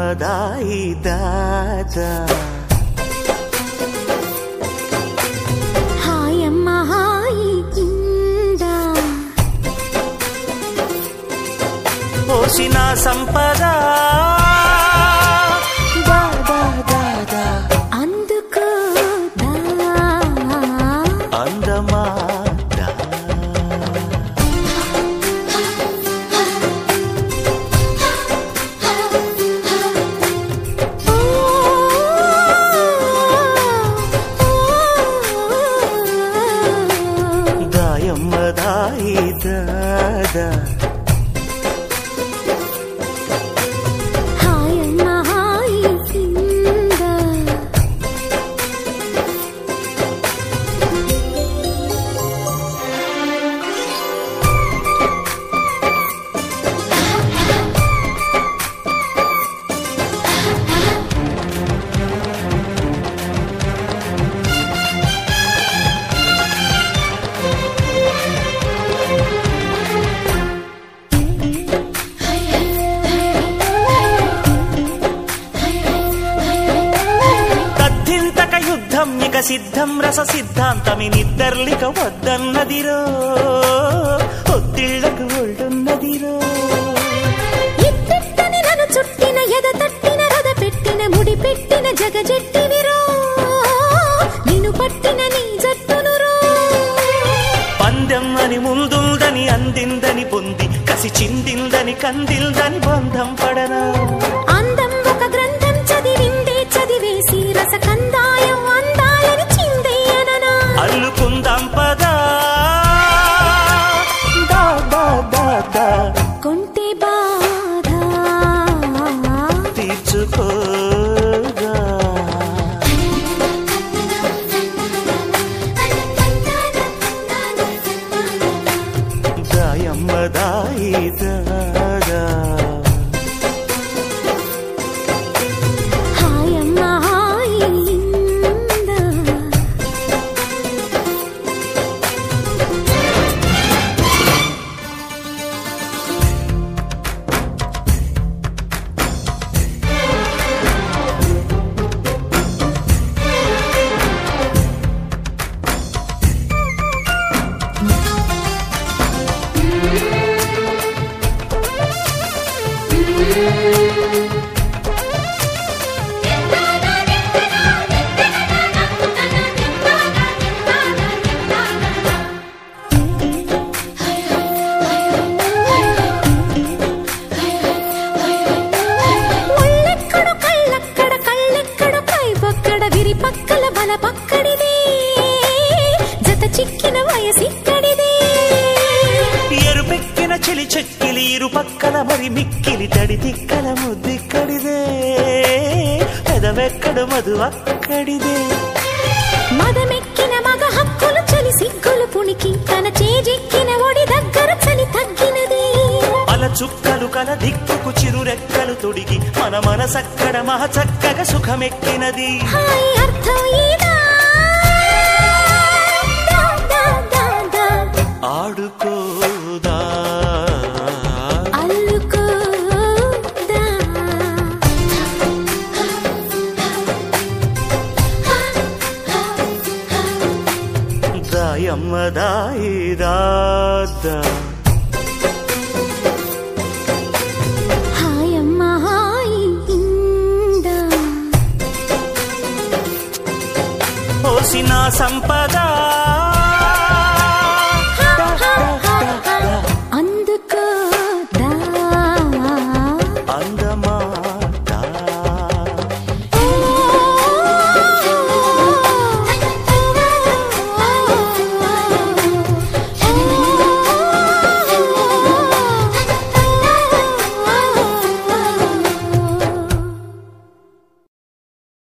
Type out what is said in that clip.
దాయమ్మదాయి దాదా హాయమ్మ హాయి ఇందా పోసిన సంపద దా, దా, దా, దా. అందుకో దా అందమా దా. దాయమ్మదాయి దాదా హాయమ్మ హాయి ఇందా తద్ధింతక యుద్ధం ఇక సిద్ధం రస సిద్ధాంతమి నిద్దర్లిక వద్దన్నదిరో ఒత్తిళ్లకు ఒళ్ళున్నదిరో ఇట్టిట్టని నన్ను చుట్టిన ఎద తట్టిన రద పెట్టిన ముడి పెట్టిన జగజెట్టివిరో నిన్ను పట్టిన నీ జట్టును రో పందెం అని ముందుందని అందిందని పొంది కసి చిందిందని కందిందని బంధం పడనా అందం ఒక గ్రంథం చదివిందే చదివేసి రసకందాయం అందాలని చిందేయననా అల్లుకుందాం పదా దా, దా, దా, దా. కొంటే బాధ తీర్చుకోగా దాయమ్మదాయి దాదా హాయమ్మ హాయి ఇందా. ముళ్ళెక్కడు కళ్ళక్కడ కళ్ళెక్కడ పైపక్కడ విరి పక్కల బల పక్కడిదే జత చిక్కిన వయసిక్కడిదే ఎరుపెక్కిన చెలి చెక్కిలి ఇరు పక్కల మరి మిక్కిలి తడి తిక్కల ముద్దిక్కడిదే పెదవెక్కడు మధు అక్కడిదే మదమెక్కిన మగ హక్కులు చలి సిగ్గులు పుణికి తన చేజెక్కిన ఒడి దగ్గర చలి తగ్గినది అల చుక్కలు కల దిక్కుకు చిరురెక్కలు తొడిగి మన మనసక్కడ మహ చక్కగా సుఖమెక్కినది హాయ్ అర్థం ఇదా దా, దా, దా, దా. ఆడుకోదా అల్లుకోదా దాయమ్మదాయి దాదా హాయమ్మ హాయి ఇందా పోసిన సంపద